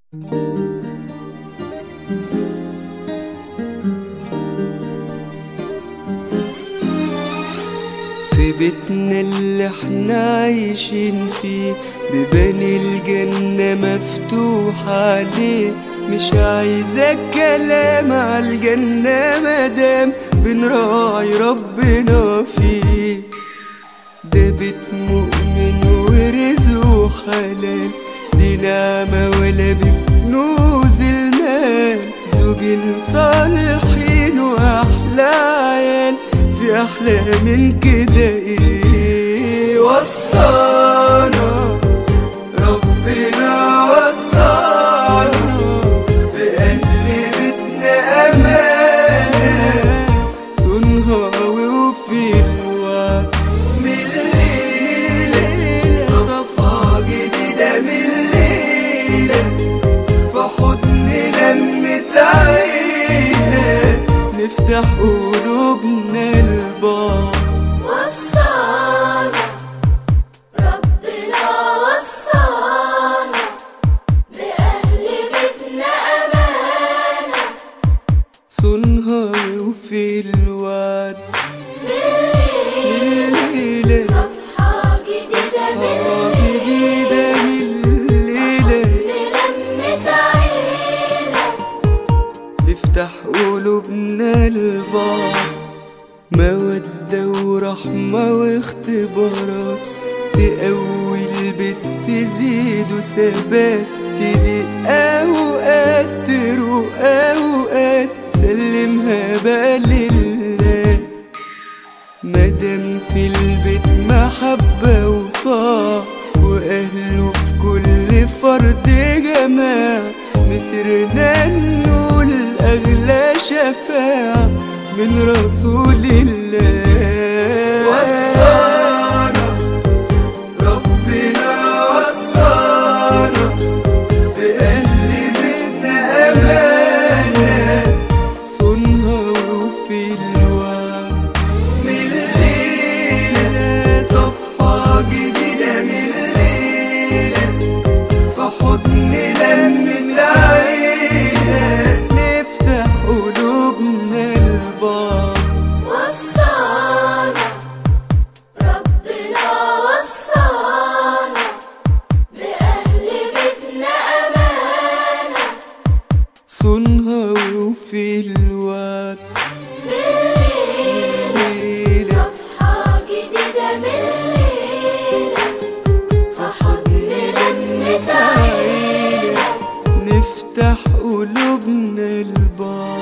في بيتنا اللي احنا عايشين فيه بيبان الجنة مفتوحة عليه مش عايزة كلام عالجنة مادام بنراعي ربنا فيه ده بيت مؤمن ورزقه حلال دي نعمة ولا بكنوز المال زوجين صالحين وأحلى عيال في أحلى من كده إيه وصانا ربنا وصانا بأهل بيتنا أمانة صنها وفي الوقت من الليلة صفحة جديدة من الليلة في حضن لمة عيلة نفتح قلوبنا لبعض وصانا ربنا وصانا بأهل بيتنا أمانة صنها وفي الوعد الليلة صفحة جديدة من آه جديدة من الليلة لمة عيلة نفتح قلوبنا لبعض مودة ورحمة واختبارات تقوي البيت تزيد وثبات تضيق أوقات تروق أوقات سلمها بقى لله مادام في البيت محبة وطاعة وأهله في كل فرد جماعة مسرنا نقول أغلى شفاعة من رسول الله وصانا ربنا وصانا بأهل بيتنا أمانة صنها وفي الوعد من الليلة صفحة جديدة من الليلة في حضن لمة عيلة نفتح قلوبنا لبعض وصانا ربنا وصانا بأهل بيتنا أمانة صنها وفي الوعد الليلة صفحة جديدة من الليلة في حضن لمة عيلة نفتح قلوبنا لبعض